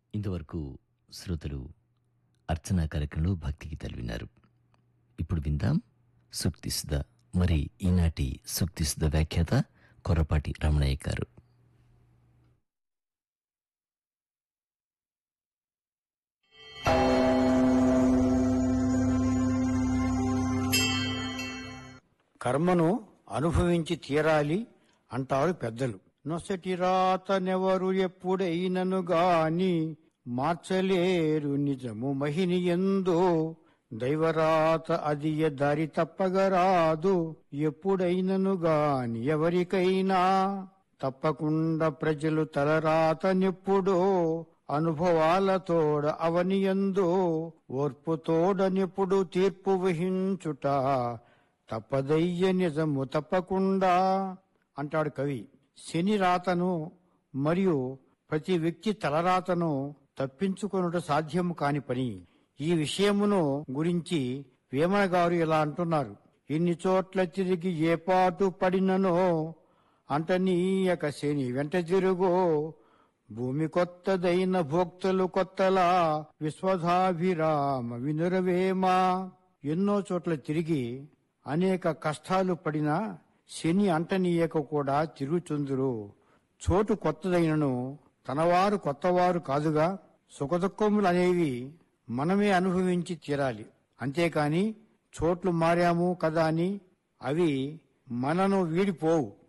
ఇంతవరకు శ్రోతలు అర్చనా కార్యక్రమంలో భక్తి గీతాలు విన్నారు ఇప్పుడు విందాం సుక్తిసుద మరి ఈనాటి సుక్తిసుద వ్యాఖ్యాత కొర్రపాటి రమణయ్య గారు కర్మను అనుభవించి తీరాలి అంటారు పెద్దలు నొసటి రాతనెవరు ఎప్పుడైనను గాని మార్చలేరు నిజము మహిని ఎందో దైవరాత అది ఎ దారి తప్పగరాదు ఎప్పుడైనను గాని ఎవరికైనా తప్పకుండా ప్రజలు తలరాతనెప్పుడో అనుభవాలతోడ అవనియందో ఓర్పుతోడనెప్పుడు తీర్పు వహించుట తప్పదయ్య నిజము తప్పకుండా అంటాడు కవి శని రాతను మరియు ప్రతి వ్యక్తి తలరాతను తప్పించుకొనుట సాధ్యము కాని పని ఈ విషయమును గురించి వేమన గారు ఇలా అంటున్నారు ఇన్ని చోట్ల తిరిగి ఏ పాటు పడిననో అంటనీయక శని వెంట తిరుగో భూమి కొత్తదైన భోక్తలు కొత్తలా విశ్వధాభిరామ వినురవేమా ఎన్నో చోట్ల తిరిగి అనేక కష్టాలు పడినా శని అంటనీయక కూడా తిరుగుచుందురు చోటు కొత్తదైనను తనవారు కొత్తవారు కాదుగా సుఖదుఖములు అనేవి మనమే అనుభవించి తీరాలి అంతేకాని చోట్లు మారాము కదా అని అవి మనను వీడిపోవు